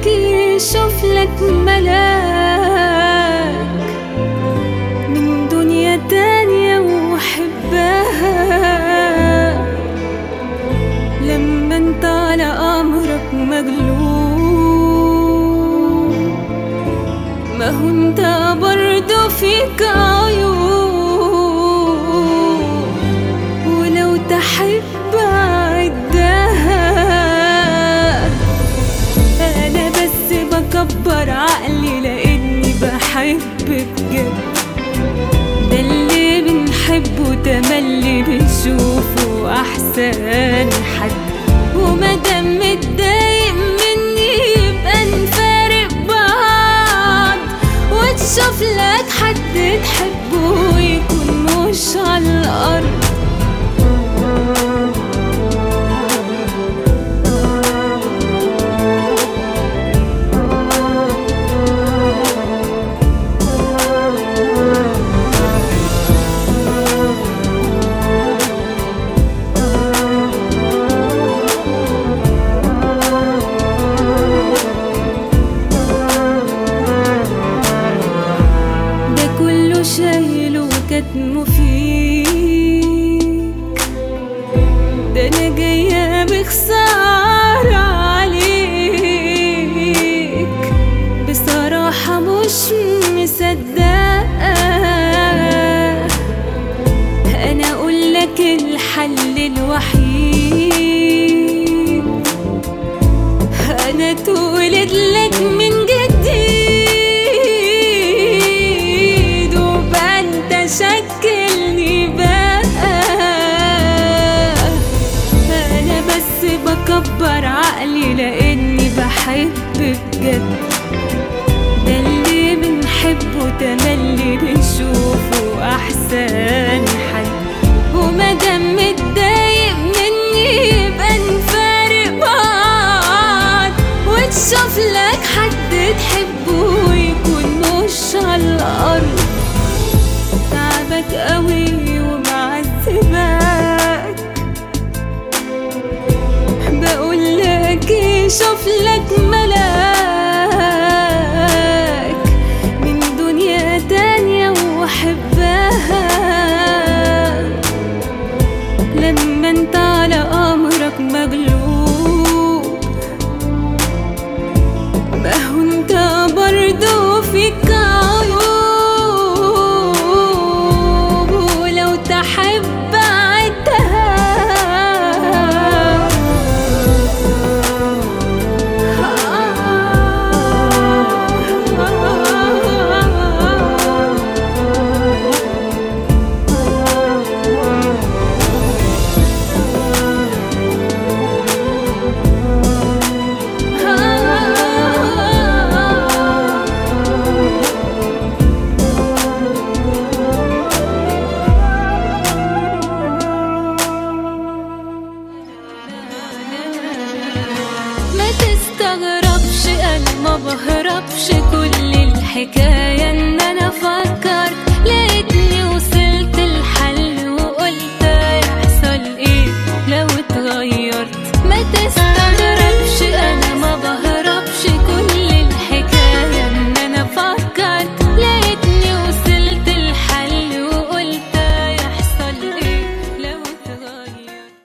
لك يشوف لك ملاك من دنيا تانية وحبها لما انت على امرك مغلوب ما هو انت برضه فيك عيوب ولو تحب عدها انا بس بكبر عقلي لاني بحب بجد ده اللي بنحبه تملي بنشوفه احسن حد وما دام متضايق مني يبقى نفارق بعض وتشوف لك حد تحبه ويكون مش على الارض ده كله شايله وكاتمه فيك ده انا جايه بخساره عليك بصراحه مش مصدقه انا اقول لك الحل الوحيد انا تولد لك من جديد وبقى انت شكلني بقى انا بس بكبر عقلي لاني بحب بجد ده اللي بنحبه تملي بنشوفه احسن حد وما دام متضايق مني يبقى نفارق بعض وتشوف لك حد تحبه ويكون مش على الارض تعبك قوي ومعذبك بقول لك شوف لك ملاك من دنيا تانية وحبها لما انت على امرك مغلوب ما هو انت برضه فيك عيوب ولو تحب ما تستغربش انا ما بهربش كل الحكاية ان انا فكرت